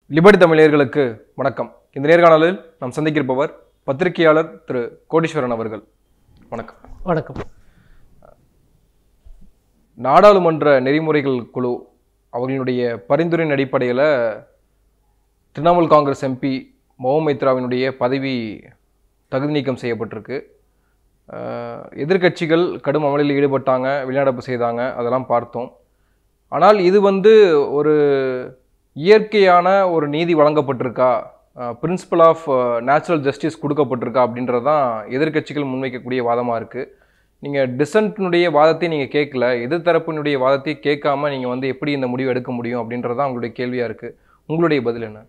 Liberty தமிழர்களுக்கு வணக்கம் இந்த நேர்காணலில் நாம் சந்திக்கிருப்பவர் பத்திரிகையாளர் திரு கோடீஸ்வரன் அவர்கள் வணக்கம் வணக்கம் நாடாளுமன்ற நெறிமுறைகள் குழு அவர்களுடைய பரிந்துரையின் அடிப்படையில் திரிணாமுல் காங்கிரஸ் எம்பி மொஹ மைத்ராவினுடைய பதவி தகுதி நீக்கம் செய்யப்பட்டிருக்கு அஹ், எதிர்க்கட்சிகள் கடும் அமளியில் ஈடுபட்டாங்க வெளிநடப்பு செய்தாங்க அதெல்லாம் பார்த்தோம் ஆனால் இது வந்து ஒரு இயற்கையான ஒரு நீதி வழங்கப்பட்டிருக்கா பிரின்சிபல் ஆஃப் நேச்சுரல் ஜஸ்டிஸ் கொடுக்கப்பட்டிருக்கா அப்படின்றது தான் எதிர்க்கட்சிகள் முன்வைக்கக்கூடிய வாதமாக இருக்குது நீங்கள் டிசன்ட்னுடைய வாதத்தை நீங்கள் கேட்கல எதிர்த்தரப்பினுடைய வாதத்தை கேட்காம நீங்கள் வந்து எப்படி இந்த முடிவு எடுக்க முடியும் அப்படின்றது தான் உங்களுடைய கேள்வியாக இருக்குது உங்களுடைய பதில் என்ன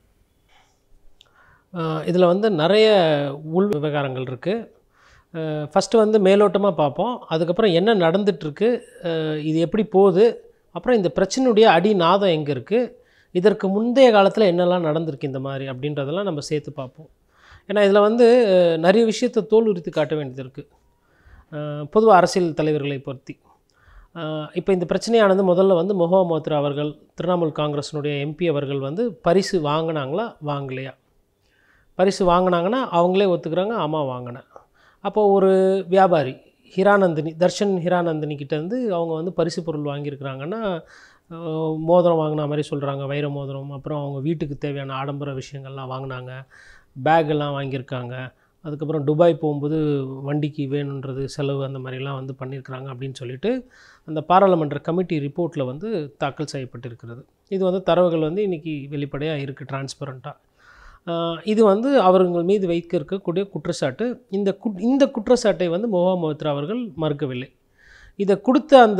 இதில் வந்து நிறைய உள் விவகாரங்கள் இருக்குது ஃபஸ்ட்டு வந்து மேலோட்டமாக பார்ப்போம் அதுக்கப்புறம் என்ன நடந்துட்டுருக்கு இது எப்படி போகுது அப்புறம் இந்த பிரச்சனையுடைய அடிநாதம் எங்கே இருக்குது இதற்கு முந்தைய காலத்தில் என்னெல்லாம் நடந்திருக்கு இந்த மாதிரி அப்படின்றதெல்லாம் நம்ம சேர்த்து பார்ப்போம் ஏன்னா இதில் வந்து அஹ், நிறைய விஷயத்தை தோல் உரித்து காட்ட வேண்டியது இருக்குது பொதுவாக அரசியல் தலைவர்களை பொருத்தி இப்போ இந்த பிரச்சனையானது முதல்ல வந்து மொஹா மோத்ரா அவர்கள் திரிணாமுல் காங்கிரஸினுடைய எம்பி அவர்கள் வந்து பரிசு வாங்கினாங்களா வாங்கலையா பரிசு வாங்கினாங்கன்னா அவங்களே ஒத்துக்கிறாங்க ஆமாம் வாங்கினேன் அப்போ ஒரு வியாபாரி ஹிரானந்தினி தர்ஷன் ஹிரானந்தினி கிட்டேருந்து அவங்க வந்து பரிசு பொருள் வாங்கியிருக்கிறாங்கன்னா அஹ், மோதிரம் வாங்கின மாதிரி சொல்கிறாங்க வைர மோதிரம் அப்புறம் அவங்க வீட்டுக்கு தேவையான ஆடம்பர விஷயங்கள்லாம் வாங்கினாங்க பேக் எல்லாம் வாங்கியிருக்காங்க அதுக்கப்புறம் துபாய் போகும்போது வண்டிக்கு வேணுன்றது செலவு அந்த மாதிரிலாம் வந்து பண்ணியிருக்கிறாங்க அப்படின்னு சொல்லிட்டு அந்த பாராளுமன்ற கமிட்டி ரிப்போர்ட்டில் வந்து தாக்கல் செய்யப்பட்டிருக்கிறது இது வந்து தரவுகள் வந்து இன்றைக்கி வெளிப்படையாக இருக்குது டிரான்ஸ்பரண்ட்டாக இது வந்து அவர்கள் மீது வைக்க இருக்கக்கூடிய குற்றச்சாட்டு இந்த கு இந்த குற்றச்சாட்டை வந்து மொஹா மோத்ரா அவர்கள் மறுக்கவில்லை இதை கொடுத்த அந்த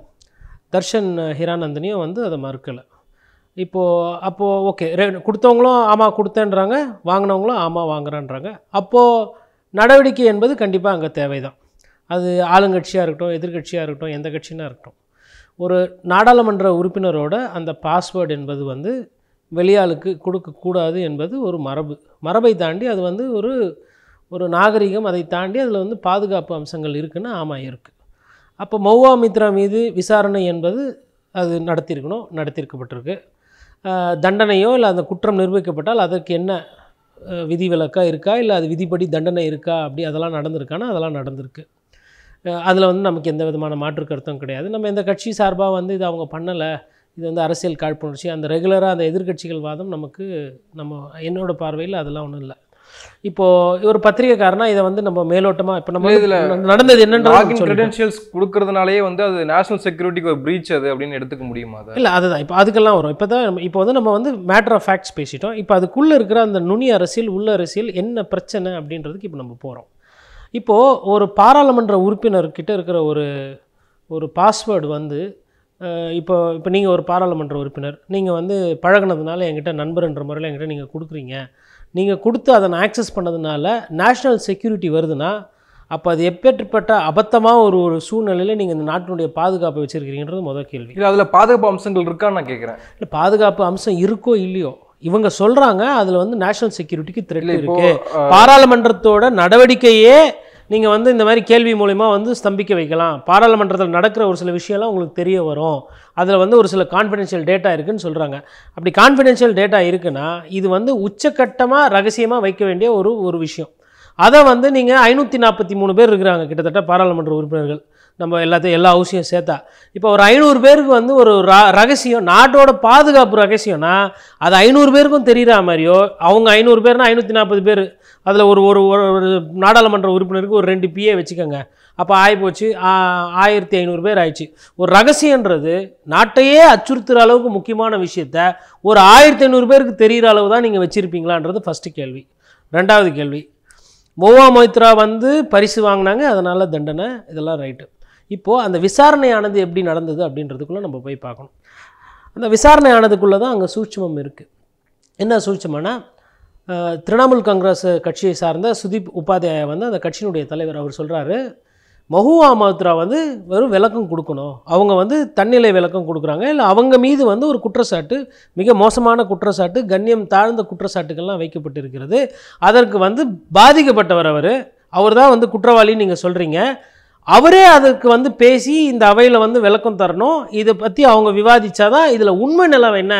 தர்ஷன் ஹிரானந்தனியும் வந்து அதை மறுக்கலை இப்போது அப்போது ஓகே ரெ கொடுத்தவங்களும் ஆமாம் கொடுத்தேன்றாங்க வாங்கினவங்களும் ஆமாம் வாங்குறான்றாங்க அப்போது நடவடிக்கை என்பது கண்டிப்பாக அங்கே தேவைதான் அது ஆளுங்கட்சியாக இருக்கட்டும் எதிர்க்கட்சியாக இருக்கட்டும் எந்த கட்சினா இருக்கட்டும் ஒரு நாடாளுமன்ற உறுப்பினரோட அந்த பாஸ்வேர்டு என்பது வந்து வெளியாளுக்கு கொடுக்கக்கூடாது என்பது ஒரு மரபு மரபை தாண்டி அது வந்து ஒரு ஒரு நாகரிகம் அதை தாண்டி அதில் வந்து பாதுகாப்பு அம்சங்கள் இருக்குன்னு ஆமாம் இருக்குது அப்போ மௌவா மித்ரா மீது விசாரணை என்பது அது நடத்தியிருக்கணும் நடத்தியிருக்கப்பட்டிருக்கு ஆஹ் தண்டனையோ இல்லை அந்த குற்றம் நிரூபிக்கப்பட்டால் அதற்கு என்ன அஹ், விதிவிலக்கா இருக்கா இல்லை அது விதிப்படி தண்டனை இருக்கா அப்படி அதெல்லாம் நடந்திருக்கானா அதெல்லாம் நடந்திருக்கு அதில் வந்து நமக்கு எந்த விதமான மாற்று கருத்தும் கிடையாது நம்ம எந்த கட்சி சார்பாக வந்து இது அவங்க பண்ணலை இது வந்து அரசியல் காழ்ப்புணர்ச்சி அந்த ரெகுலராக அந்த எதிர்க்கட்சிகள் வாதம் நமக்கு நம்ம என்னோட பார்வையில் அதெல்லாம் ஒன்றும் இல்லை இப்போது ஒரு பத்திரிகைக்காரனா இதை வந்து நம்ம மேலோட்டமாக இப்போ நம்ம இதுல வந்து நடந்தது என்னன்றது லாகின் சொல்லிட்டோம். கிரெடென்ஷியல்ஸ் கொடுக்கறதுனாலே வந்து அது நேஷனல் செக்யூரிட்டிக்கு ஒரு பிரீச் அது அப்படின்னு எடுத்துக்க முடியுமா அதை இல்லை அதுதான் இப்போ அதுக்கெல்லாம் வரும் இப்போ தான் இப்போ வந்து நம்ம வந்து மேட்டர் ஆஃப் ஃபேக்ட்ஸ் பேசிட்டோம் இப்போ அதுக்குள்ளே இருக்கிற அந்த நுனி அரசியல் உள்ள அரசியல் என்ன பிரச்சனை அப்படின்றதுக்கு இப்போ நம்ம போகிறோம் இப்போது ஒரு பாராளுமன்ற உறுப்பினர்கிட்ட இருக்கிற ஒரு ஒரு பாஸ்வேர்டு வந்து அஹ், இப்போ இப்போ நீங்கள் ஒரு பாராளுமன்ற உறுப்பினர் நீங்கள் வந்து பழகுனதுனால என்கிட்ட நண்பர்ன்ற முறையில் என்கிட்ட நீங்கள் கொடுக்குறீங்க நீங்கள் கொடுத்து அதை நான் ஆக்சஸ் பண்ணதுனால நேஷ்னல் செக்யூரிட்டி வருதுன்னா அப்போ அது எப்பேற்பட்ட அபத்தமாக ஒரு ஒரு சூழ்நிலையில் நீங்கள் இந்த நாட்டினுடைய பாதுகாப்பை வச்சுருக்கிறீங்கன்றது முதல் கேள்வி இல்ல அதுல பாதுகாப்பு அம்சங்கள் இருக்கான்னு நான் கேட்குறேன் இல்லை பாதுகாப்பு அம்சம் இருக்கோ இல்லையோ இவங்க சொல்றாங்க அதுல வந்து நேஷனல் செக்யூரிட்டிக்கு த்ரெட் இல்ல இப்போ இருக்கு பாராளுமன்றத்தோட நடவடிக்கையே நீங்க வந்து இந்த மாதிரி கேள்வி மூலயமா வந்து ஸ்தம்பிக்க வைக்கலாம் பாராளுமன்றத்தில் நடக்கிற ஒரு சில விஷயம்லாம் உங்களுக்கு தெரிய வரும் அதில் வந்து ஒரு சில கான்ஃபிடென்ஷியல் டேட்டா இருக்குன்னு சொல்கிறாங்க அப்படி கான்ஃபிடென்ஷியல் டேட்டா இருக்குன்னா இது வந்து உச்சக்கட்டமாக ரகசியமாக வைக்க வேண்டிய ஒரு ஒரு விஷயம் அதை வந்து நீங்கள் ஐநூற்றி நாற்பத்தி மூணு பேர் இருக்கிறாங்க கிட்டத்தட்ட பாராளுமன்ற உறுப்பினர்கள் நம்ம எல்லாத்தையும் எல்லா ஹவுஸையும் சேர்த்தா இப்போ ஒரு ஐநூறு பேருக்கு வந்து ஒரு ர- ரகசியம் நாட்டோட பாதுகாப்பு ரகசியம்னா அது ஐநூறு பேருக்கும் தெரிகிற மாதிரியோ அவங்க ஐநூறு பேர்னா ஐநூற்றி நாற்பது பேர் அதில் ஒரு ஒரு ஒரு ஒரு நாடாளுமன்ற உறுப்பினருக்கு ஒரு ரெண்டு பிஏ வச்சுக்கோங்க அப்போ ஆகிப்போச்சு ஆ- ஆயிரத்தி ஐநூறு பேர் ஆயிடுச்சு ஒரு ரகசியன்றது நாட்டையே அச்சுறுத்துற அளவுக்கு முக்கியமான விஷயத்த ஒரு ஆயிரத்தி ஐநூறு பேருக்கு தெரிகிற அளவு தான் நீங்கள் வச்சுருப்பீங்களான்றது ஃபஸ்ட்டு கேள்வி ரெண்டாவது கேள்வி மோவா மொய்த்ரா வந்து பரிசு வாங்கினாங்க அதனால் தண்டனை இதெல்லாம் ரைட்டு இப்போது அந்த விசாரணையானது எப்படி நடந்தது அப்படின்றதுக்குள்ளே நம்ம போய் பார்க்கணும் அந்த விசாரணை ஆனதுக்குள்ளே தான் அங்கே சூட்சுமம் இருக்குது என்ன சூட்சமனா அஹ், திரிணாமுல் காங்கிரஸ் கட்சியை சார்ந்த சுதீப் உபாத்யாயா வந்து அந்த கட்சியினுடைய தலைவர் அவர் சொல்கிறாரு மஹுவா மஹத்ரா வந்து வெறும் விளக்கம் கொடுக்கணும் அவங்க வந்து தன்னிலை விளக்கம் கொடுக்குறாங்க இல்லை அவங்க மீது வந்து ஒரு குற்றச்சாட்டு மிக மோசமான குற்றச்சாட்டு கண்ணியம் தாழ்ந்த குற்றச்சாட்டுகள்லாம் வைக்கப்பட்டிருக்கிறது அதற்கு வந்து பாதிக்கப்பட்டவர் அவர் அவர் தான் வந்து குற்றவாளின்னு நீங்கள் சொல்கிறீங்க அவரே அதுக்கு வந்து பேசி இந்த அவையில் வந்து விளக்கம் தரணும் இதை பற்றி அவங்க விவாதிச்சாதான் இதில் உண்மை நிலம் என்ன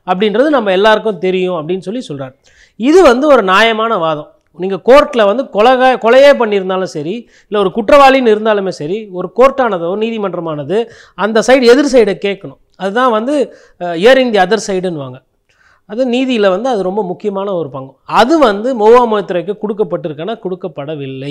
அப்படின்றது நம்ம எல்லாருக்கும் தெரியும் அப்படின்னு சொல்லி சொல்கிறார் இது வந்து ஒரு நியாயமான வாதம் நீங்கள் கோர்ட்டில் வந்து கொலகா கொலையே பண்ணியிருந்தாலும் சரி இல்லை ஒரு குற்றவாளின்னு இருந்தாலுமே சரி ஒரு கோர்ட்டானதோ நீதிமன்றமானது அந்த சைடு எதிர் சைடை கேட்கணும் அதுதான் வந்து இயரிங் தி அதர் சைடுன்னுவாங்க அது நீதியில் வந்து அது ரொம்ப முக்கியமான ஒரு பங்கு அது வந்து மொவாமத்துறைக்கு கொடுக்கப்பட்டிருக்குன்னா கொடுக்கப்படவில்லை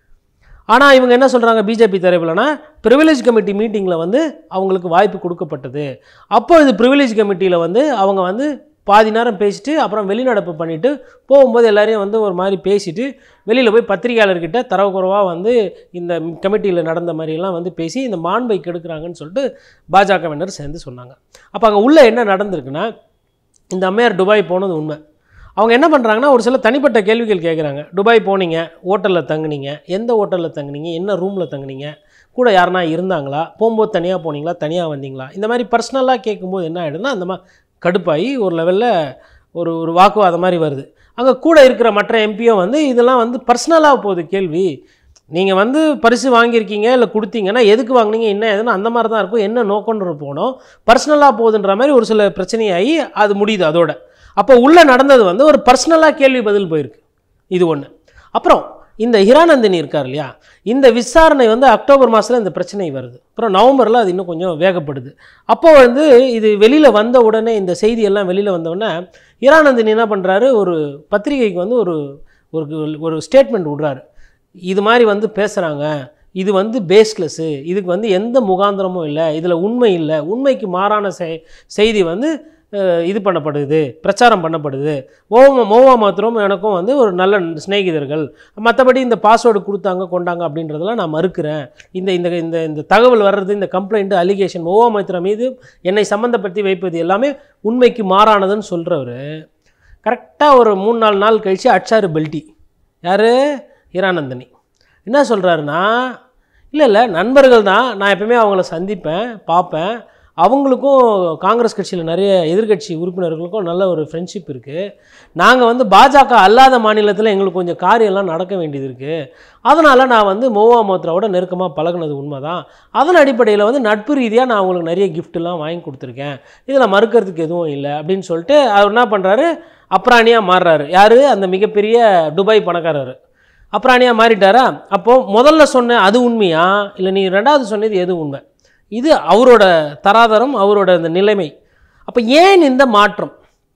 ஆனால் இவங்க என்ன சொல்கிறாங்க பிஜேபி தரப்புலனா ப்ரிவிலேஜ் கமிட்டி மீட்டிங்கில் வந்து அவங்களுக்கு வாய்ப்பு கொடுக்கப்பட்டது அப்போ இது ப்ரிவிலேஜ் கமிட்டியில் வந்து அவங்க வந்து பாதி நேரம் பேசிட்டு அப்புறம் வெளிநடப்பு பண்ணிவிட்டு போகும்போது எல்லாரையும் வந்து ஒரு மாதிரி பேசிட்டு வெளியில் போய் பத்திரிகையாளர்கிட்ட தரவுக்குறவாக வந்து இந்த கமிட்டியில் நடந்த மாதிரிலாம் வந்து பேசி இந்த மாண்பை கெடுக்குறாங்கன்னு சொல்லிட்டு பாஜகவினர் சேர்ந்து சொன்னாங்க அப்போ அங்கே உள்ளே என்ன நடந்திருக்குன்னா இந்த அம்மையார் துபாய் போனது உண்மை அவங்க என்ன பண்ணுறாங்கன்னா ஒரு சில தனிப்பட்ட கேள்விகள் கேட்குறாங்க துபாய் போனீங்க ஹோட்டலில் தங்குனீங்க எந்த ஹோட்டலில் தங்குனீங்க என்ன ரூமில் தங்குனீங்க கூட யாருனா இருந்தாங்களா போகும்போது தனியாக போனீங்களா தனியாக வந்தீங்களா இந்த மாதிரி பர்சனலாக கேட்கும்போது என்ன ஆகிடுதுன்னா அந்த மாதிரி கடுப்பாகி ஒரு லெவலில் ஒரு ஒரு வாக்குவாதம் மாதிரி வருது அங்கே கூட இருக்கிற மற்ற எம்பியும் வந்து இதெல்லாம் வந்து பர்சனலாக போகுது கேள்வி நீங்கள் வந்து பரிசு வாங்கியிருக்கீங்க இல்லை கொடுத்தீங்கன்னா எதுக்கு வாங்குனீங்க என்ன ஏதுன்னு அந்த மாதிரி தான் இருக்கும் என்ன நோக்கம்ன்ற போனோம் பர்சனலாக போகுதுன்ற மாதிரி ஒரு சில பிரச்சனையாகி அது முடியுது அதோட அப்போ உள்ளே நடந்தது வந்து ஒரு பர்சனலாக கேள்வி பதில் போயிருக்கு இது ஒன்று அப்புறம் இந்த ஹிரானந்தினி இருக்கார் இல்லையா இந்த விசாரணை வந்து அக்டோபர் மாதத்தில் இந்த பிரச்சனை வருது அப்புறம் நவம்பரில் அது இன்னும் கொஞ்சம் வேகப்படுது அப்போ வந்து இது வெளியில் வந்த உடனே இந்த செய்தி எல்லாம் வெளியில் வந்த உடனே ஹிரானந்தினி என்ன பண்ணுறாரு ஒரு பத்திரிகைக்கு வந்து ஒரு ஒரு ஒரு ஸ்டேட்மெண்ட் விடுறாரு இது மாதிரி வந்து பேசுகிறாங்க இது வந்து பேஸ்லெஸ்ஸு இதுக்கு வந்து எந்த முகாந்திரமும் இல்லை இதில் உண்மை இல்லை உண்மைக்கு மாறான செய் செய்தி வந்து அஹ், இது பண்ணப்படுது பிரச்சாரம் பண்ணப்படுது ஓவ மோவா மாத்திரம் எனக்கும் வந்து ஒரு நல்ல சிநேகிதர்கள் மற்றபடி இந்த பாஸ்வேர்டு கொடுத்தாங்க கொண்டாங்க அப்படின்றதெல்லாம் நான் மறுக்கிறேன் இந்த இந்த இந்த இந்த தகவல் வர்றது இந்த கம்ப்ளைண்ட் அலிகேஷன் மோவா மாத்திரம் மீது என்னை சம்மந்தப்படுத்தி வைப்பது எல்லாமே உண்மைக்கு மாறானதுன்னு சொல்கிறவர் கரெக்டாக ஒரு மூணு நாலு நாள் கழித்து அட்சாரு பெல்ட்டி யார் ஹிரானந்தனி என்ன சொல்கிறாருன்னா இல்லை இல்லை நண்பர்கள் தான் நான் எப்பவுமே அவங்கள சந்திப்பேன் பார்ப்பேன் அவங்களுக்கும் காங்கிரஸ் கட்சியில் நிறைய எதிர்க்கட்சி உறுப்பினர்களுக்கும் நல்ல ஒரு ஃப்ரெண்ட்ஷிப் இருக்குது நாங்கள் வந்து பாஜக அல்லாத மாநிலத்தில் எங்களுக்கு கொஞ்சம் காரியம்லாம் நடக்க வேண்டியது இருக்குது அதனால் நான் வந்து மோவா மோத்ராவோட நெருக்கமாக பழகுனது உண்மை தான் அதன் அடிப்படையில் வந்து நட்பு ரீதியாக நான் அவங்களுக்கு நிறைய கிஃப்ட்லாம் வாங்கி கொடுத்துருக்கேன் இதில் மறுக்கிறதுக்கு எதுவும் இல்லை அப்படின்னு சொல்லிட்டு அவர் என்ன பண்ணுறாரு அப்ராணியாக மாறுறாரு யார் அந்த மிகப்பெரிய துபாய் பணக்காரர் அப்ராணியாக மாறிட்டாரா அப்போது முதல்ல சொன்ன அது உண்மையா இல்லை நீ ரெண்டாவது சொன்னது எது உண்மை இது அவரோட தராதரம் அவரோட இந்த நிலைமை அப்போ ஏன் இந்த மாற்றம்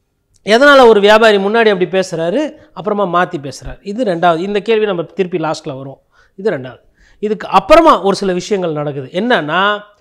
எதனால் ஒரு வியாபாரி முன்னாடி அப்படி பேசுகிறாரு அப்புறமா மாற்றி பேசுகிறாரு இது ரெண்டாவது இந்த கேள்வி நம்ம திருப்பி லாஸ்ட்டில் வரும் இது ரெண்டாவது இதுக்கு அப்புறமா ஒரு சில விஷயங்கள் நடக்குது என்னன்னா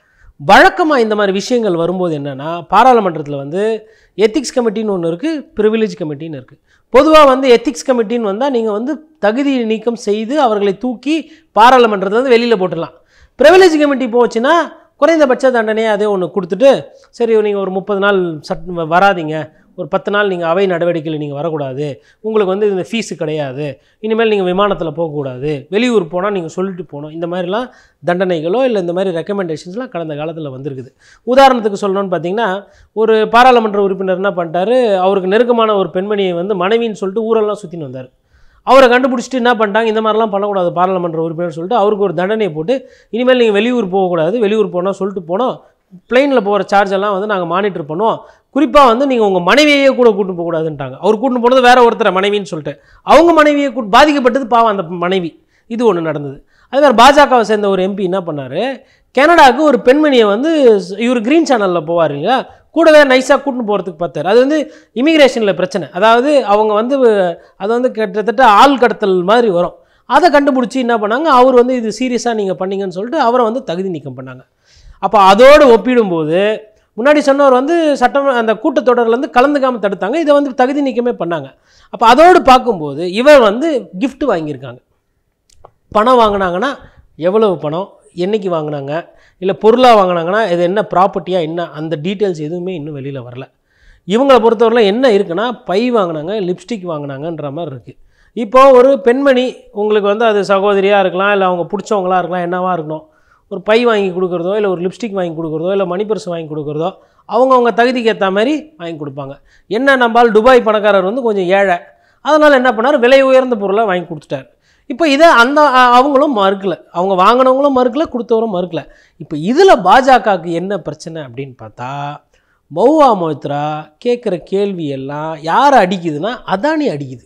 வழக்கமாக இந்த மாதிரி விஷயங்கள் வரும்போது என்னென்னா பாராளுமன்றத்தில் வந்து எத்திக்ஸ் கமிட்டின்னு ஒன்று இருக்குது ப்ரிவிலேஜ் கமிட்டின்னு இருக்குது பொதுவாக வந்து எத்திக்ஸ் கமிட்டின்னு வந்தால் நீங்கள் வந்து தகுதி நீக்கம் செய்து அவர்களை தூக்கி பாராளுமன்றத்தில் வந்து வெளியில் போட்டுடலாம் ப்ரிவிலேஜ் கமிட்டி போச்சுன்னா குறைந்தபட்ச தண்டனையை அதே ஒன்று கொடுத்துட்டு சரி நீங்கள் ஒரு முப்பது நாள் சட் வராதீங்க ஒரு பத்து நாள் நீங்கள் அவை நடவடிக்கையில் நீங்கள் வரக்கூடாது உங்களுக்கு வந்து இந்த ஃபீஸு கிடையாது இனிமேல் நீங்கள் விமானத்தில் போகக்கூடாது வெளியூர் போனால் நீங்கள் சொல்லிட்டு போகணும் இந்த மாதிரிலாம் தண்டனைகளோ இல்லை இந்த மாதிரி ரெக்கமெண்டேஷன்ஸ்லாம் கடந்த காலத்தில் வந்திருக்குது உதாரணத்துக்கு சொல்லணும்னு பார்த்தீங்கன்னா ஒரு பாராளுமன்ற உறுப்பினர் என்ன பண்ணிட்டாரு அவருக்கு நெருக்கமான ஒரு பெண்மணியை வந்து மனைவின்னு சொல்லிட்டு ஊரெல்லாம் சுற்றின்னு வந்தார் அவரை கண்டுபிடிச்சிட்டு என்ன பண்ணிட்டாங்க இந்த மாதிரிலாம் பண்ணக்கூடாது பாராளுமன்ற உறுப்பினர் சொல்லிட்டு அவருக்கு ஒரு தண்டனையை போட்டு இனிமேல் நீங்கள் வெளியூர் போகக்கூடாது வெளியூர் போனால் சொல்லிட்டு போனோம் பிளெயினில் போகிற சார்ஜ் எல்லாம் வந்து நாங்கள் மானிட்டர் பண்ணுவோம் குறிப்பாக வந்து நீங்கள் உங்கள் மனைவியையே கூட கூட்டு போகக்கூடாதுன்ட்டாங்க அவர் கூட்டு போனது வேற ஒருத்தரை மனைவின்னு சொல்லிட்டு அவங்க மனைவியை கூட்டு பாதிக்கப்பட்டது பாவம் அந்த மனைவி இது ஒன்று நடந்தது அதே மாதிரி பாஜகவை சேர்ந்த ஒரு எம்பி என்ன பண்ணார் கனடாவுக்கு ஒரு பெண்மணியை வந்து இவர் க்ரீன் சேனலில் போவார் இல்லையா கூடவே நைஸாக கூட்டின்னு போகிறதுக்கு பார்த்தாரு அது வந்து இமிக்ரேஷனில் பிரச்சனை அதாவது அவங்க வந்து அது வந்து கிட்டத்தட்ட ஆள் கடத்தல் மாதிரி வரும் அதை கண்டுபிடிச்சி என்ன பண்ணாங்க அவர் வந்து இது சீரியஸாக நீங்கள் பண்ணீங்கன்னு சொல்லிட்டு அவரை வந்து தகுதி நீக்கம் பண்ணாங்க அப்போ அதோடு ஒப்பிடும்போது முன்னாடி சொன்னவர் வந்து சட்டம் அந்த கூட்டத்தொடரில் வந்து கலந்துக்காமல் தடுத்தாங்க இதை வந்து தகுதி நீக்கமே பண்ணாங்க அப்போ அதோடு பார்க்கும்போது இவர் வந்து gift வாங்கியிருக்காங்க பணம் வாங்கினாங்கன்னா எவ்வளவு பணம் என்னைக்கு வாங்கினாங்க இல்லை பொருளாக வாங்கினாங்கன்னா இது என்ன ப்ராப்பர்ட்டியாக என்ன அந்த டீட்டெயில்ஸ் எதுவுமே இன்னும் வெளியில் வரல இவங்களை பொறுத்தவரையில் என்ன இருக்குன்னா பை வாங்கினாங்க லிப்ஸ்டிக் வாங்கினாங்கன்ற மாதிரி இருக்குது இப்போ ஒரு பெண்மணி உங்களுக்கு வந்து அது சகோதரியாக இருக்கலாம் இல்லை அவங்க பிடிச்சவங்களா இருக்கலாம் என்னவா இருக்கணும் ஒரு பை வாங்கி கொடுக்குறதோ இல்லை ஒரு லிப்ஸ்டிக் வாங்கி கொடுக்குறதோ இல்லை மணி பர்ஸ் வாங்கி கொடுக்குறதோ அவங்கவுங்க தகுதிக்கு ஏற்ற மாதிரி வாங்கி கொடுப்பாங்க என்ன நம்பால் துபாய் பணக்காரர் வந்து கொஞ்சம் ஏழை அதனால் என்ன பண்ணார் விலை உயர்ந்த பொருளை வாங்கி கொடுத்துட்டார் இப்போ இதை அந்த அ- அவங்களும் மறுக்கல அவங்க வாங்கினவங்களும் மறுக்கல கொடுத்தவரும் மறுக்கல இப்போ இதில் பாஜகவுக்கு என்ன பிரச்சனை அப்படின்னு பார்த்தா மௌவா மோத்ரா கேட்குற கேள்வி எல்லாம் யாரை அடிக்குதுன்னா அதானி அடிக்குது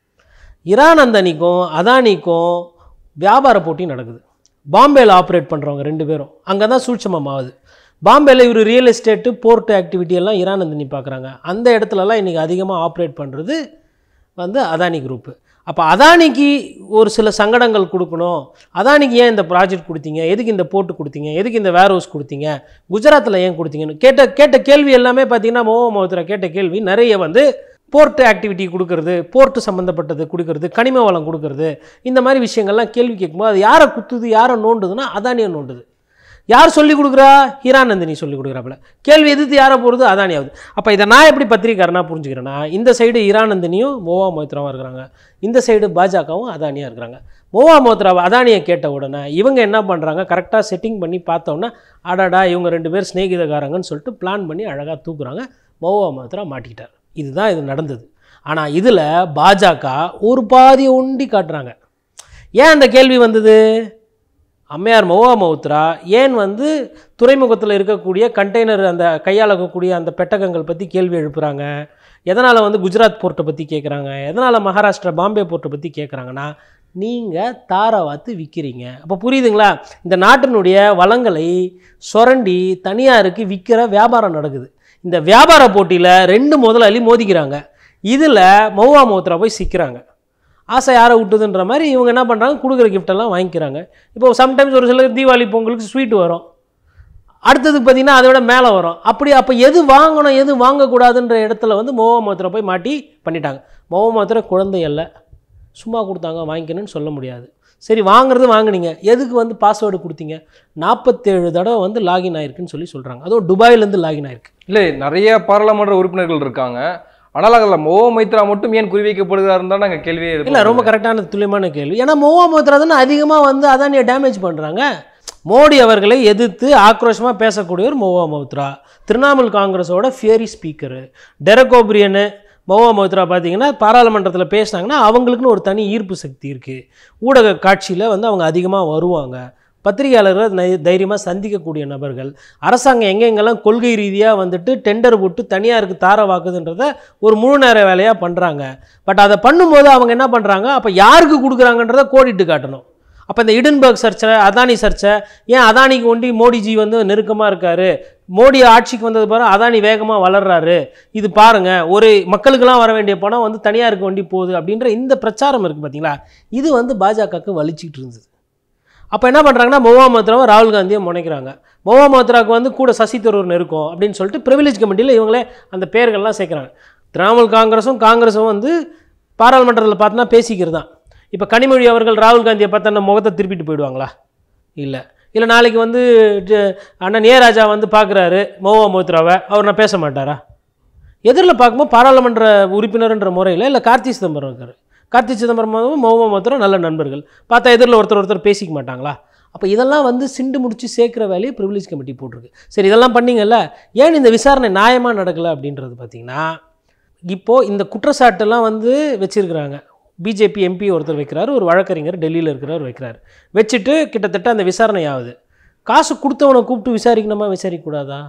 இரான் அந்தனிக்கும் அதானிக்கும் வியாபார போட்டி நடக்குது பாம்பேயில் ஆப்ரேட் பண்ணுறவங்க ரெண்டு பேரும் அங்கே தான் சூட்சமம் ஆகுது பாம்பேயில் இவர் ரியல் எஸ்டேட்டு போர்ட் ஆக்டிவிட்டி எல்லாம் இரான் அந்தனி பார்க்குறாங்க அந்த இடத்துலலாம் இன்றைக்கி அதிகமாக ஆப்ரேட் பண்ணுறது வந்து அதானி குரூப்பு அப்போ அதானிக்கு ஒரு சில சங்கடங்கள் கொடுக்கணும் அதானிக்கு ஏன் இந்த ப்ராஜெக்ட் கொடுத்தீங்க எதுக்கு இந்த போர்ட்டு கொடுத்தீங்க எதுக்கு இந்த வேர் ஹவுஸ் கொடுத்தீங்க குஜராத்தில் ஏன் கொடுத்தீங்கன்னு கேட்ட கேட்ட கேள்வி எல்லாமே பார்த்தீங்கன்னா மோகன் மோகத்தில் கேட்ட கேள்வி நிறைய வந்து போர்ட் ஆக்டிவிட்டி கொடுக்கறது போர்ட்டு சம்மந்தப்பட்டது கொடுக்கறது கனிம வளம் கொடுக்கறது இந்த மாதிரி விஷயங்கள்லாம் கேள்வி கேட்கும்போது அது யாரை குத்துது யாரை நோண்டுதுன்னா அதானியை நோண்டுது யார் சொல்லி கொடுக்குறா ஹீரானந்தினி சொல்லி கொடுக்குறாப்புல கேள்வி எதிர்த்து யாரை போகிறது அதானியாவது அப்போ இதை நான் எப்படி பத்திரிக்காரனா புரிஞ்சுக்கிறேன்னா இந்த சைடு ஹீரானந்தினியும் மோவா மோத்ராவும் இருக்கிறாங்க இந்த சைடு பாஜகவும் அதானியாக இருக்கிறாங்க மோவா மோத்ராவை அதானியை கேட்ட உடனே இவங்க என்ன பண்ணுறாங்க கரெக்டாக செட்டிங் பண்ணி பார்த்தோன்னே அடடா இவங்க ரெண்டு பேர் சிநேகிதக்காரங்கன்னு சொல்லிட்டு பிளான் பண்ணி அழகாக தூக்குறாங்க மோவா மோத்ரா மாட்டிக்கிட்டார் இதுதான் இது நடந்தது ஆனால் இதில் பாஜக ஒரு பாதியை ஒண்டி காட்டுறாங்க ஏன் அந்த கேள்வி வந்தது அம்மையார் மோவா மௌத்ரா ஏன் வந்து துறைமுகத்தில் இருக்கக்கூடிய கண்டெய்னர் அந்த கையாளக்கூடிய அந்த பெட்டகங்கள் பற்றி கேள்வி எழுப்புறாங்க எதனால் வந்து குஜராத் போர்ட்டை பற்றி கேட்குறாங்க எதனால் மகாராஷ்டிரா பாம்பே போர்ட்டை பற்றி கேட்குறாங்கன்னா நீங்கள் தாராவாத்து விற்கிறீங்க அப்போ புரியுதுங்களா இந்த நாட்டினுடைய வளங்களை சுரண்டி தனியாருக்கு விற்கிற வியாபாரம் நடக்குது இந்த வியாபார போட்டியில் ரெண்டு முதலாளி மோதிக்கிறாங்க இதில் மௌவா மௌத்ரா போய் சிக்கிறாங்க ஆசை யாரை விட்டுதுன்ற மாதிரி இவங்க என்ன பண்ணுறாங்க கொடுக்குற கிஃப்டெல்லாம் வாங்கிக்கிறாங்க இப்போ சம்டைம்ஸ் ஒரு சிலர் தீபாவளி பொங்கலுக்கு ஸ்வீட் வரும் அடுத்ததுக்கு பார்த்தீங்கன்னா அதை விட மேலே வரும் அப்படி அப்போ எது வாங்கணும் எது வாங்கக்கூடாதுன்ற இடத்துல வந்து மோவா மோத்திரை போய் மாட்டி பண்ணிட்டாங்க மோவா மோத்திரை குழந்தை அல்ல சும்மா கொடுத்தாங்க வாங்கிக்கணும்னு சொல்ல முடியாது சரி வாங்குறது வாங்குனீங்க எதுக்கு வந்து பாஸ்வேர்டு கொடுத்தீங்க நாற்பத்தேழு தடவை வந்து லாகின் ஆயிருக்குன்னு சொல்லி சொல்கிறாங்க அதுவும் துபாயிலேருந்து லாகின் ஆயிருக்கு இல்லை நிறைய பாராளுமன்ற உறுப்பினர்கள் இருக்காங்க ஆனால் அதில் மோ மைத்ரா மட்டும் ஏன் குறிவைக்கப்படுகிறாருன்னு தான் நாங்கள் கேள்வியே இல்லை எழுப்புறோம். ரொம்ப கரெக்டான துல்லியமான கேள்வி ஏன்னா மோவா மோத்ரா தானே அதிகமாக வந்து அதானியை டேமேஜ் பண்ணுறாங்க மோடி அவர்களை எதிர்த்து ஆக்ரோஷமாக பேசக்கூடியவர் மோவா மோத்ரா திரிணாமுல் காங்கிரஸோட fiery speaker Derek O'Brien Mahua Moitra பார்த்தீங்கன்னா பாராளுமன்றத்தில் பேசினாங்கன்னா அவங்களுக்குன்னு ஒரு தனி ஈர்ப்பு சக்தி இருக்குது ஊடக காட்சியில் வந்து அவங்க அதிகமாக வருவாங்க பத்திரிகையாளர்கள் நை- தைரியமாக சந்திக்கக்கூடிய நபர்கள் அரசாங்கம் எங்கெங்கெல்லாம் கொள்கை ரீதியாக வந்துட்டு டெண்டர் போட்டு தனியாருக்கு தார வாக்குதுன்றத ஒரு முழு நேர வேலையாக பண்ணுறாங்க பட் அதை பண்ணும்போது அவங்க என்ன பண்ணுறாங்க அப்போ யாருக்கு கொடுக்குறாங்கன்றத கோடிட்டு காட்டணும் அப்போ இந்த இடன்பர்க் சர்ச்சை அதானி சர்ச்சை ஏன் அதானிக்கு ஒண்டி மோடிஜி வந்து நெருக்கமாக இருக்காரு மோடி ஆட்சிக்கு வந்தது பாரு அதானி வேகமாக வளர்றாரு இது பாருங்க ஒரு மக்களுக்கெல்லாம் வர வேண்டிய பணம் வந்து தனியாருக்கு வண்டி போகுது அப்படின்ற இந்த பிரச்சாரம் இருக்குது பார்த்தீங்களா இது வந்து பாஜகவுக்கு வலிச்சிக்கிட்டு இருந்தது அப்போ என்ன பண்ணுறாங்கன்னா மோவா மோத்ராவை ராகுல் காந்தியை முனைக்கிறாங்க மோவா மோத்ராவுக்கு வந்து கூட சசி தரூர் நெருக்கம் அப்படின்னு சொல்லிட்டு ப்ரிவிலேஜ் கமிட்டியில் இவங்களே அந்த பேர்கள்லாம் சேர்க்குறாங்க திரிணாமுல் காங்கிரஸும் காங்கிரஸும் வந்து பாராளுமன்றத்தில் பார்த்தோன்னா பேசிக்கிறது தான் இப்போ கனிமொழி அவர்கள் ராகுல் காந்தியை பார்த்தா நம்ம முகத்தை திருப்பிட்டு போயிடுவாங்களா இல்லை இல்லை நாளைக்கு வந்து ஜ- அண்ணன் ஏ ராஜா வந்து பார்க்குறாரு மோவா மோத்ராவை அவர் நான் பேச மாட்டாரா எதிரில் பார்க்கும்போது பாராளுமன்ற உறுப்பினர்ன்ற முறையில் இல்லை கார்த்தி சிதம்பரம் இருக்கார் கார்த்தி சிதம்பரமும் மோவா மோத்ரா நல்ல நண்பர்கள் பார்த்தா எதிரில் ஒருத்தர் ஒருத்தர் பேசிக்க மாட்டாங்களா அப்போ இதெல்லாம் வந்து சிண்டு முடிச்சு சேர்க்குற வேலையை ப்ரிவிலேஜ் கமிட்டி போட்டிருக்கு சரி இதெல்லாம் பண்ணீங்கல்ல ஏன் இந்த விசாரணை நியாயமாக நடக்கலை அப்படின்றது பார்த்தீங்கன்னா இப்போது இந்த குற்றச்சாட்டெல்லாம் வந்து வச்சிருக்கிறாங்க பிஜேபி எம்பி ஒருத்தர் வைக்கிறாரு ஒரு வழக்கறிஞர் டெல்லியில் இருக்கிறவர் வைக்கிறார் வச்சுட்டு கிட்டத்தட்ட அந்த விசாரணை ஆகுது காசு கொடுத்தவனை கூப்பிட்டு விசாரிக்கணுமா விசாரிக்கக்கூடாதா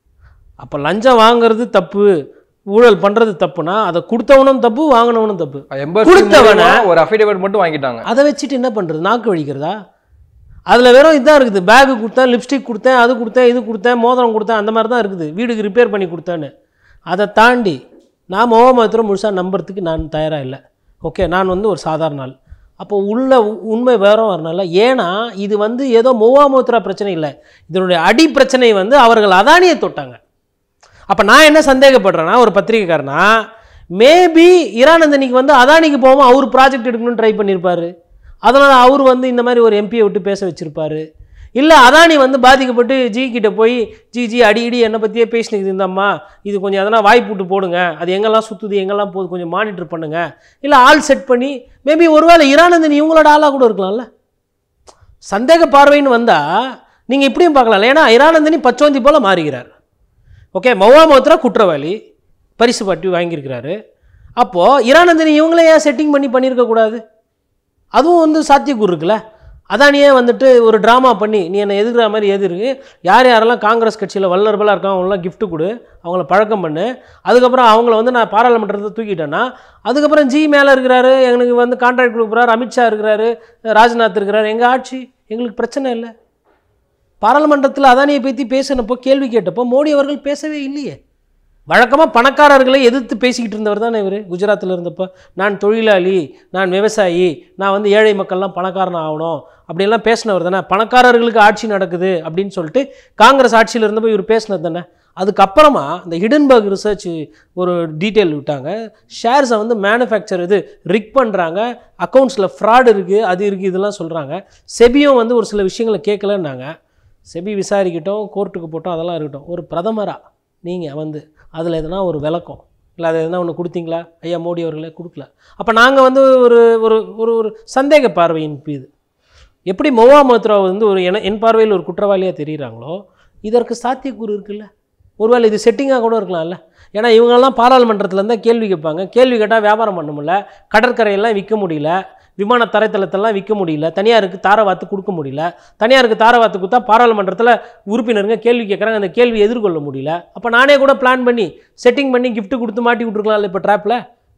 அப்போ லஞ்சம் வாங்குறது தப்பு ஊழல் பண்ணுறது தப்புனா அதை கொடுத்தவனும் தப்பு வாங்கினவனும் தப்பு எம்பசி கொடுத்தவன- மூலமா ஒரு அஃபிடேவிட் மட்டும் வாங்கிட்டாங்க அதை வச்சுட்டு என்ன பண்ணுறது நாக்கு வழிக்கிறதா அதில் வெறும் இதான் இருக்குது பேகு கொடுத்தேன் லிப்ஸ்டிக் கொடுத்தேன் அது கொடுத்தேன் இது கொடுத்தேன் மோதிரம் கொடுத்தேன் அந்த மாதிரி தான் இருக்குது வீடுக்கு ரிப்பேர் பண்ணி கொடுத்தேன்னு அதை தாண்டி நான் மோகமத்திரம் முழுசாக நம்புறதுக்கு நான் தயாராக இல்லை ஓகே நான் வந்து ஒரு சாதாரண ஆள் அப்போ உள்ள உ- உண்மை வேற வரனால ஏன்னா இது வந்து ஏதோ மோவாமோத்ரா பிரச்சனை இல்லை இதனுடைய அடி பிரச்சனை வந்து அவர்கள் அதானியை தொட்டாங்க அப்போ நான் என்ன சந்தேகப்படுறேன்னா ஒரு பத்திரிக்கைக்காரனா மேபி இரானந்தனிக்கு வந்து அதானிக்கு போகாமல் அவர் ப்ராஜெக்ட் எடுக்கணும்னு ட்ரை பண்ணியிருப்பாரு அதனால் அவர் வந்து இந்த மாதிரி ஒரு எம்பியை விட்டு பேச வச்சிருப்பாரு இல்லை அதானி வந்து பாதிக்கப்பட்டு ஜி கிட்ட போய் ஜி ஜி அடி இடி என்னை பற்றியே பேசினுக்குது இந்த அம்மா இது கொஞ்சம் எதனா வாய்ப்பு விட்டு போடுங்க அது எங்கெல்லாம் சுற்றுது எங்கெல்லாம் போகுது கொஞ்சம் மானிட்டர் பண்ணுங்க இல்லை ஆள் செட் பண்ணி மேபி ஒருவேளை இரானந்தன் இவங்களோட ஆளாக கூட இருக்கலாம்ல சந்தேக பார்வைன்னு வந்தால் நீங்கள் இப்படியும் பார்க்கலாம் ஏன்னா இரானந்தனி பச்சோந்தி போல் மாறுகிறார் ஓகே மௌவா மோத்ரா குற்றவாளி பரிசு பாட்டி வாங்கியிருக்கிறாரு அப்போது இரானந்தனி இவங்களே ஏன் செட்டிங் பண்ணி பண்ணியிருக்க கூடாது அதுவும் வந்து சாத்தியக்கூறு இருக்குல்ல அதானியே வந்துட்டு ஒரு ட்ராமா பண்ணி நீ என்னை எதிர்க்கிற மாதிரி எதிர்க்கு யார் யாரெல்லாம் காங்கிரஸ் கட்சியில் வல்லரபலாக இருக்காங்க அவங்களாம் gift கொடு அவங்கள பழக்கம் பண்ணு அதுக்கப்புறம் அவங்கள வந்து நான் பாராளுமன்றத்தை தூக்கிட்டேன்னா அதுக்கப்புறம் ஜி மேலே இருக்கிறாரு எங்களுக்கு வந்து கான்ட்ராக்ட் கொடுக்குறாரு அமித்ஷா இருக்கிறாரு ராஜ்நாத் இருக்கிறாரு எங்கள் ஆட்சி எங்களுக்கு பிரச்சனை இல்லை பாராளுமன்றத்தில் அதானியை பற்றி பேசினப்போ கேள்வி கேட்டப்போ மோடி அவர்கள் பேசவே இல்லையே வழக்கமாக பணக்காரர்களை எதிர்த்து பேசிக்கிட்டு இருந்தவர் தானே இவர் குஜராத்தில் இருந்தப்போ நான் தொழிலாளி நான் விவசாயி நான் வந்து ஏழை மக்கள்லாம் பணக்காரன் ஆகணும் அப்படியெல்லாம் பேசினவர் தானே பணக்காரர்களுக்கு ஆட்சி நடக்குது அப்படின்னு சொல்லிட்டு காங்கிரஸ் ஆட்சியில் இருந்தப்போ இவர் பேசினது தானே அதுக்கப்புறமா இந்த ஹிடன்பர்க் ரிசர்ச் ஒரு டீட்டெயில் விட்டாங்க ஷேர்ஸை வந்து மேனுஃபேக்சர் இது ரிக் பண்ணுறாங்க அக்கௌண்ட்ஸில் ஃப்ராட் இருக்குது அது இருக்குது இதெல்லாம் சொல்கிறாங்க செபியும் வந்து ஒரு சில விஷயங்களை கேட்கலன்னாங்க செபி விசாரிக்கட்டும் கோர்ட்டுக்கு போட்டோம் அதெல்லாம் இருக்கட்டும் ஒரு பிரதமராக நீங்கள் வந்து அதில் எதனா ஒரு விளக்கம் இல்லை அது எதனா ஒன்று கொடுத்தீங்களா ஐயா மோடி அவர்களே கொடுக்கல அப்போ நாங்கள் வந்து ஒரு ஒரு ஒரு ஒரு சந்தேக பார்வையின் மீது எப்படி மொவா மோத்ரா வந்து ஒரு என என் பார்வையில் ஒரு குற்றவாளியாக தெரியுறாங்களோ இதற்கு சாத்தியக்கூறு இருக்குல்ல ஒருவேளை இது செட்டிங்காக கூட இருக்கலாம்ல ஏன்னா இவங்கெல்லாம் பாராளுமன்றத்தில் இருந்தால் கேள்வி கேட்பாங்க கேள்வி கேட்டால் வியாபாரம் பண்ண முடியல கடற்கரையெல்லாம் விற்க முடியல விமான தரைத்தளத்தெல்லாம் விற்க முடியல தனியாருக்கு தாரவாத்து கொடுக்க முடியல தனியாருக்கு தாரவாத்து கொடுத்தா பாராளுமன்றத்தில் உறுப்பினருங்க கேள்வி கேட்குறாங்க அந்த கேள்வி எதிர்கொள்ள முடியல அப்போ நானே கூட பிளான் பண்ணி செட்டிங் பண்ணி gift கொடுத்து மாட்டி விட்ருக்கலாம்ல இப்போ ட்ராப்பில்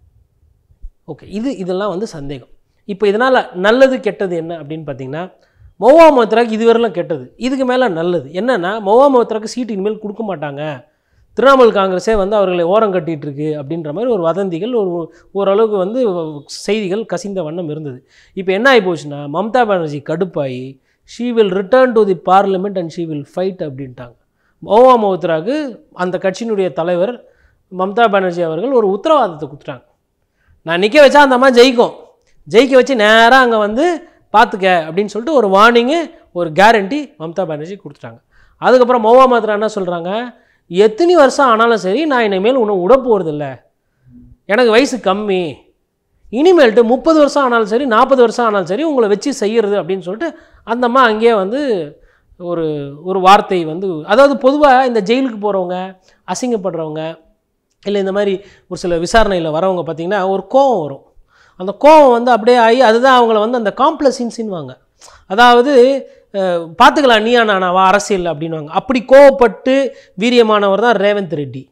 ஓகே இது இதெல்லாம் வந்து சந்தேகம் இப்போ இதனால் நல்லது கெட்டது என்ன அப்படின்னு பார்த்தீங்கன்னா மொவா மோத்ராக்கு இதுவரையிலும் கெட்டது இதுக்கு மேலே நல்லது என்னென்னா மொவா மோத்ராக்கு சீட்டு இனிமேல் கொடுக்க மாட்டாங்க திரிணாமுல் காங்கிரஸே வந்து அவர்களை ஓரம் கட்டிட்டு இருக்கு அப்படின்ற மாதிரி ஒரு வதந்திகள் ஒரு ஓரளவுக்கு வந்து செய்திகள் கசிந்த வண்ணம் இருந்தது இப்போ என்ன ஆகி போச்சுன்னா மம்தா பானர்ஜி கடுப்பாகி she will return to the parliament and she will fight அப்படின்ட்டாங்க மோவா மோத்ராக்கு அந்த கட்சியினுடைய தலைவர் மம்தா பானர்ஜி அவர்கள் ஒரு உத்தரவாதத்தை கொடுத்துட்டாங்க நான் நிற்க வச்சா அந்த அம்மா ஜெயிக்கும் ஜெயிக்க வச்சு நேராக அங்கே வந்து பார்த்துக்க அப்படின்னு சொல்லிட்டு ஒரு வார்னிங்கு ஒரு கேரண்டி மம்தா பானர்ஜி கொடுத்துட்டாங்க அதுக்கப்புறம் மோவா மாத்ரா என்ன சொல்கிறாங்க எத்தனை வருஷம் ஆனாலும் சரி நான் இனிமேல் ஒன்றும் விட போகிறதில்ல எனக்கு வயசு கம்மி இனிமேல்ட்டு முப்பது வருஷம் ஆனாலும் சரி நாற்பது வருஷம் ஆனாலும் சரி உங்களை வச்சு செய்கிறது அப்படின்னு சொல்லிட்டு அந்த அம்மா அங்கேயே வந்து ஒரு ஒரு வார்த்தை வந்து அதாவது பொதுவாக இந்த ஜெயிலுக்கு போகிறவங்க அசிங்கப்படுறவங்க இல்லை இந்த மாதிரி ஒரு சில விசாரணையில் வரவங்க பார்த்திங்கன்னா ஒரு கோவம் வரும் அந்த கோவம் வந்து அப்படியே ஆகி அதுதான் அவங்கள வந்து அந்த காம்ப்ளசின்ஸின்வாங்க அதாவது அஹ், பார்த்துக்கலாம் நீயா நானாவா அரசியல் அப்படின்வாங்க அப்படி கோவப்பட்டு வீரியமானவர் தான் ரேவந்த் ரெட்டி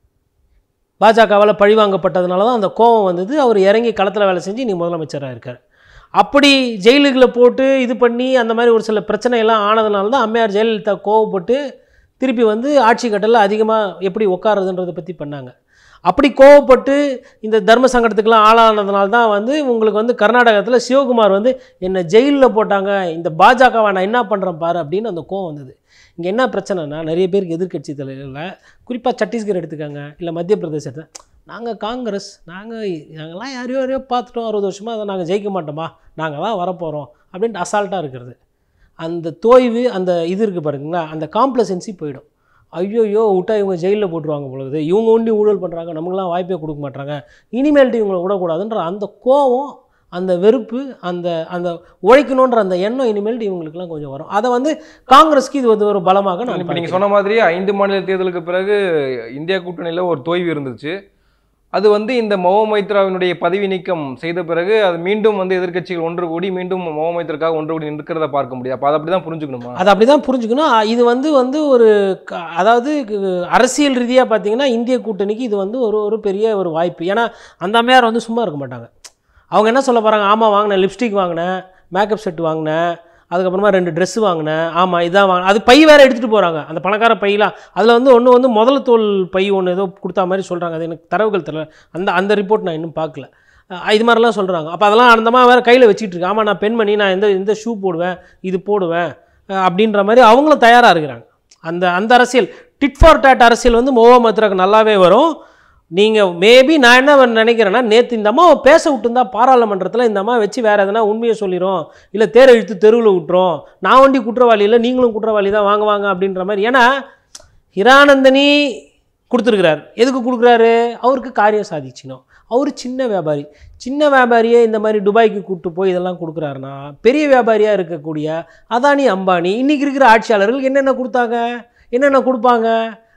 பாஜகவால் பழிவாங்கப்பட்டதுனால தான் அந்த கோவம் வந்தது அவர் இறங்கி களத்தில் வேலை செஞ்சு நீ முதலமைச்சராக இருக்கார் அப்படி ஜெயிலுக்குள்ள போட்டு இது பண்ணி அந்த மாதிரி ஒரு சில பிரச்சனை எல்லாம் ஆனதுனால தான் அம்மையார் ஜெயலலிதா கோவப்பட்டு திருப்பி வந்து ஆட்சி கட்டலில் அதிகமாக எப்படி உட்காருதுன்றதை பற்றி பண்ணாங்க அப்படி கோவப்பட்டு இந்த தர்ம சங்கடத்துக்கெல்லாம் ஆளானதுனால தான் வந்து உங்களுக்கு வந்து கர்நாடகத்தில் சிவகுமார் வந்து என்னை ஜெயிலில் போட்டாங்க இந்த பாஜகவை நான் என்ன பண்ணுறேன் பாரு அப்படின்னு அந்த கோவம் வந்தது இங்கே என்ன பிரச்சனைனா நிறைய பேருக்கு எதிர்க்கட்சி தலைவர்களில் குறிப்பாக சத்தீஸ்கர் எடுத்துக்காங்க இல்லை மத்திய பிரதேசத்தை நாங்கள் காங்கிரஸ் நாங்கள் நாங்கள்லாம் யாரையோ யாரையோ பார்த்துட்டோம் அறுபது வருஷமாக அதை நாங்கள் ஜெயிக்க மாட்டோமா நாங்கள் தான் வரப்போகிறோம் அப்படின்ட்டு அசால்ட்டாக இருக்கிறது அந்த தோய்வு அந்த இது இருக்குது பாருங்களா அந்த காம்ப்ளசன்சி போயிடும் ஐயோயோ விட்டா இவங்க ஜெயிலில் போட்டுருவாங்க பொழுது இவங்க ஒண்டி ஊழல் பண்ணுறாங்க நமக்குலாம் வாய்ப்பே கொடுக்க மாட்டாங்க இனிமேல்ட்டு இவங்களை விடக்கூடாதுன்ற அந்த கோவம் அந்த வெறுப்பு அந்த அந்த உழைக்கணுன்ற அந்த எண்ணம் இனிமேல்ட்டு இவங்களுக்குலாம் கொஞ்சம் வரும் அதை வந்து காங்கிரஸ்க்கு இது வந்து ஒரு பலமாக நான் இப்போ நீங்கள் சொன்ன மாதிரி ஐந்து மாநில தேர்தலுக்கு பிறகு இந்தியா கூட்டணியில் ஒரு தோய்வு இருந்துச்சு அது வந்து இந்த மொஹ மைத்ராவினுடைய பதவி நீக்கம் செய்த பிறகு அது மீண்டும் வந்து எதிர்க்கட்சிகள் ஒன்று கூடி மீண்டும் மொஹ மைத்ராக்காக ஒன்று கூடி நிற்கிறத பார்க்க முடியும் அப்போ அதை அப்படி தான் புரிஞ்சுக்கணுமா அதை அப்படி தான் புரிஞ்சுக்கணும் அ- இது வந்து வந்து ஒரு க- அதாவது கு- அரசியல் ரீதியாக பார்த்தீங்கன்னா இந்திய கூட்டணிக்கு இது வந்து ஒரு ஒரு பெரிய ஒரு வாய்ப்பு ஏன்னா அந்த அம்மையார் வந்து சும்மா இருக்க மாட்டாங்க அவங்க என்ன சொல்ல போகிறாங்க ஆமாம் வாங்கினேன் லிப்ஸ்டிக் வாங்கினேன் மேக்கப் செட் வாங்கினேன் அதுக்கப்புறமா ரெண்டு Dress வாங்கினேன் ஆமாம் இதான் வாங்கினேன் அது பை வேறு எடுத்துகிட்டு போகிறாங்க அந்த பணக்கார பையெலாம் அதில் வந்து ஒன்று வந்து முதல தோல் பை ஒன்று ஏதோ கொடுத்தா மாதிரி சொல்கிறாங்க அது எனக்கு தரவுகள் தெரியல அந்த அந்த ரிப்போர்ட் நான் இன்னும் பார்க்கல அஹ் இது மாதிரிலாம் சொல்கிறாங்க அப்போ அதெல்லாம் அந்த மாதிரி வேறு கையில் வச்சுட்டு இருக்கு ஆமாம் நான் பெண்மணி நான் எந்த இந்த ஷூ போடுவேன் இது போடுவேன் அஹ் அப்படின்ற மாதிரி அவங்களும் தயாராக இருக்கிறாங்க அந்த அந்த அரசியல் டிட் ஃபார் டேட் அரசியல் வந்து மோவா மத்ராக்கு நல்லாவே வரும் நீங்கள் மேபி நான் என்ன நினைக்கிறேன்னா நேற்று இந்த அம்மாவை பேச விட்டுருந்தா பாராளுமன்றத்தில் இந்த அம்மா வச்சு வேறு எதனா உண்மையை சொல்லிடும் இல்லை தேரை இழுத்து தெருவில் விட்டுரும் நான் வண்டி குற்றவாளி இல்லை நீங்களும் குற்றவாளி தான் வாங்க வாங்க அப்படின்ற மாதிரி ஏன்னா ஹிரானந்தனி கொடுத்துருக்கிறார் எதுக்கு கொடுக்குறாரு அவருக்கு காரியம் சாதிச்சினோம் அவர் சின்ன வியாபாரி சின்ன வியாபாரியே இந்த மாதிரி துபாய்க்கு கூப்பிட்டு போய் இதெல்லாம் கொடுக்குறாருன்னா பெரிய வியாபாரியாக இருக்கக்கூடிய அதானி அம்பானி இன்றைக்கி இருக்கிற ஆட்சியாளர்கள் என்னென்ன கொடுத்தாங்க என்னென்ன கொடுப்பாங்க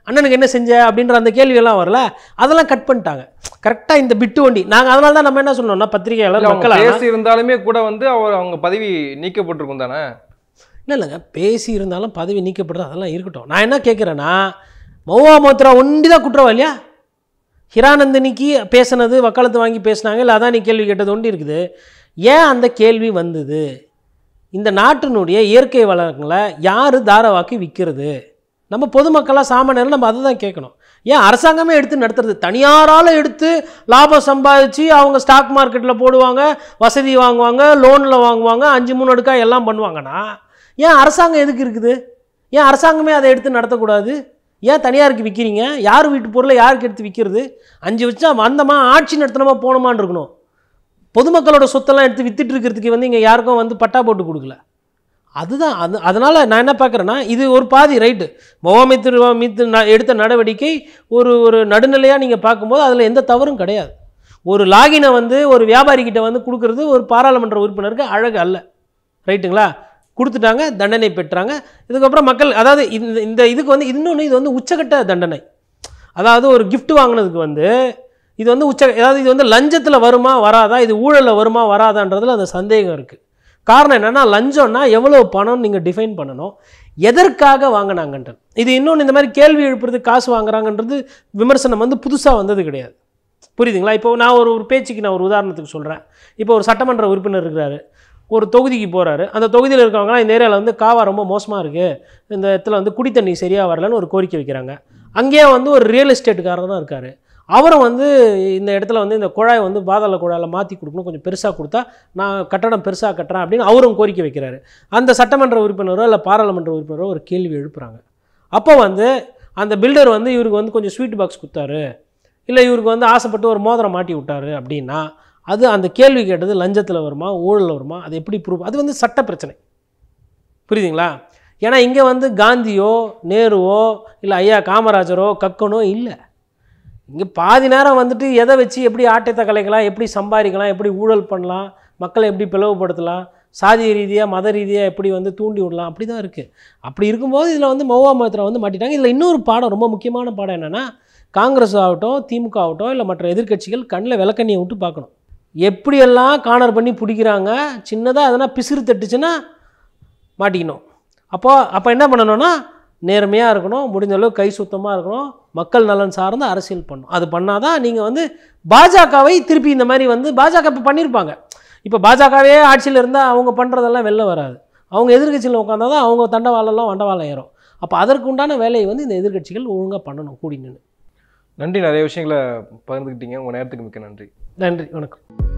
அண்ணனுக்கு என்ன செஞ்ச அப்படின்ற அந்த கேள்வியெல்லாம் வரல அதெல்லாம் கட் பண்ணிட்டாங்க கரெக்டாக இந்த பிட்டு வண்டி நாங்கள் அதனால தான் நம்ம என்ன சொன்னோம்னா பத்திரிகையாளர் இல்ல, அவங்க மக்கள் பேசி இருந்தாலுமே கூட வந்து அவர் அவங்க பதவி நீக்கப்பட்டிருக்கும் தானே இல்லை இல்லைங்க பேசி இருந்தாலும் பதவி நீக்கப்படுறது அதெல்லாம் இருக்கட்டும் நான் என்ன கேட்குறேன்னா மௌவா மோத்ரா ஒண்டி தான் குற்றவாளியா ஹிரானந்தினிக்கு பேசுனது வக்காலத்து வாங்கி பேசுனாங்க இல்லை அதான் நீ கேள்வி கேட்டது ஒண்டி இருக்குது ஏன் அந்த கேள்வி வந்தது இந்த நாட்டினுடைய இயற்கை வளங்களை யார் தாரவாக்கி விற்கிறது நம்ம பொதுமக்களாக சாமானியர்கள் நம்ம அதை தான் கேட்கணும் ஏன் அரசாங்கமே எடுத்து நடத்துறது தனியாரால் எடுத்து லாபம் சம்பாதிச்சு அவங்க ஸ்டாக் மார்க்கெட்டில் போடுவாங்க வசதி வாங்குவாங்க லோனில் வாங்குவாங்க அஞ்சு மூணு அடுக்கா எல்லாம் பண்ணுவாங்கன்னா ஏன் அரசாங்கம் எதுக்கு இருக்குது ஏன் அரசாங்கமே அதை எடுத்து நடத்தக்கூடாது ஏன் தனியாருக்கு விற்கிறீங்க யார் வீட்டு பொருளை யாருக்கு எடுத்து விற்கிறது அஞ்சு வச்சா வந்தோமா ஆட்சி நடத்தணுமா போனோமான்னு இருக்கணும் பொதுமக்களோட சொத்தெல்லாம் எடுத்து வித்துட்டு இருக்கிறதுக்கு வந்து இங்கே யாருக்கும் வந்து பட்டா போட்டு கொடுக்கல அதுதான் அது அதனால் நான் என்ன பார்க்குறேன்னா இது ஒரு பாதி ரைட்டு முகாமைத்து மீத்து ந- எடுத்த நடவடிக்கை ஒரு ஒரு நடுநிலையாக நீங்கள் பார்க்கும்போது அதில் எந்த தவறும் கிடையாது ஒரு லாகினை வந்து ஒரு வியாபாரிகிட்ட வந்து கொடுக்கறது ஒரு பாராளுமன்ற உறுப்பினருக்கு அழகு அல்ல ரைட்டுங்களா கொடுத்துட்டாங்க தண்டனை பெற்றாங்க இதுக்கப்புறம் மக்கள் அதாவது இந்த இந்த இதுக்கு வந்து இன்னொன்று இது வந்து உச்சக்கட்ட தண்டனை அதாவது ஒரு gift வாங்கினதுக்கு வந்து இது வந்து உச்ச அதாவது இது வந்து லஞ்சத்தில் வருமா வராதா இது ஊழலில் வருமா வராதான்றதுல அந்த சந்தேகம் இருக்குது காரணம் என்னென்னா லஞ்சம்னா எவ்வளோ பணம் நீங்கள் டிஃபைன் பண்ணணும் எதற்காக வாங்கினாங்கன்றது இது இன்னொன்று இந்த மாதிரி கேள்வி எழுப்புறதுக்கு காசு வாங்குறாங்கன்றது விமர்சனம் வந்து புதுசாக வந்தது கிடையாது புரியுதுங்களா இப்போ நான் ஒரு ஒரு பேச்சுக்கு நான் ஒரு உதாரணத்துக்கு சொல்கிறேன் இப்போ ஒரு சட்டமன்ற உறுப்பினர் இருக்கிறாரு ஒரு தொகுதிக்கு போகிறாரு அந்த தொகுதியில் இருக்கவங்கலாம் இந்த ஏரியாவில் வந்து காவா ரொம்ப மோசமாக இருக்குது இந்த இடத்துல வந்து குடி தண்ணி சரியாக வரலன்னு ஒரு கோரிக்கை வைக்கிறாங்க அங்கேயே வந்து ஒரு ரியல் எஸ்டேட்டுக்காரர் தான் இருக்கார் அவரும் வந்து இந்த இடத்துல வந்து இந்த குழாய் வந்து பாதாள குழாயில் மாற்றி கொடுக்கணும் கொஞ்சம் பெருசாக கொடுத்தா நான் கட்டடம் பெருசாக கட்டுறேன் அப்படின்னு அவரும் கோரிக்கை வைக்கிறாரு அந்த சட்டமன்ற உறுப்பினரோ இல்லை பாராளுமன்ற உறுப்பினரோ ஒரு கேள்வி எழுப்புறாங்க அப்போ வந்து அந்த பில்டர் வந்து இவருக்கு வந்து கொஞ்சம் ஸ்வீட் பாக்ஸ் கொடுத்தாரு இல்லை இவருக்கு வந்து ஆசைப்பட்டு ஒரு மோதிரம் மாட்டி விட்டாரு அப்படின்னா அது அந்த கேள்வி கேட்டது லஞ்சத்தில் வருமா ஊழலில் வருமா அது எப்படி ப்ரூவ் அது வந்து சட்ட பிரச்சனை புரியுதுங்களா ஏன்னா இங்கே வந்து காந்தியோ நேருவோ இல்லை ஐயா காமராஜரோ கக்கனோ இல்லை இங்கே பாதி நேரம் வந்துட்டு எதை வச்சு எப்படி ஆட்டத்தை கலைக்கலாம் எப்படி சம்பாதிக்கலாம் எப்படி ஊழல் பண்ணலாம் மக்களை எப்படி பிளவுபடுத்தலாம் சாதி ரீதியாக மத ரீதியாக எப்படி வந்து தூண்டி விடலாம் அப்படி தான் இருக்குது அப்படி இருக்கும்போது இதில் வந்து மௌவா மதத்தில் வந்து மாட்டிட்டாங்க இதில் இன்னொரு பாடம் ரொம்ப முக்கியமான பாடம் என்னென்னா காங்கிரஸ் ஆகட்டும் திமுக ஆகட்டும் இல்லை மற்ற எதிர்க்கட்சிகள் கண்ணில் விளக்கண்ணியை விட்டு பார்க்கணும் எப்படியெல்லாம் கார்னர் பண்ணி பிடிக்கிறாங்க சின்னதாக எதனா பிசிறு தட்டுச்சுன்னா மாட்டிக்கணும் அப்போ அப்போ என்ன பண்ணணும்னா நேர்மையாக இருக்கணும் முடிஞ்ச அளவு கை சுத்தமாக இருக்கணும் மக்கள் நலன் சார்ந்த அரசியல் பண்ணணும் அது பண்ணாதான் நீங்கள் வந்து பாஜகவை திருப்பி இந்த மாதிரி வந்து பாஜக இப்போ பண்ணியிருப்பாங்க இப்போ பாஜகவே ஆட்சியில் இருந்தால் அவங்க பண்ணுறதெல்லாம் வெளில வராது அவங்க எதிர்க்கட்சியில் உட்காந்தா தான் அவங்க தண்டவாளெல்லாம் வண்டவாளம் ஏறும் அப்போ அதற்கு உண்டான வேலையை வந்து இந்த எதிர்க்கட்சிகள் ஒழுங்காக பண்ணணும் கூடி நின்று நன்றி நிறைய விஷயங்களை பகிர்ந்துக்கிட்டீங்க உங்கள் நேரத்துக்கு மிக்க நன்றி நன்றி வணக்கம்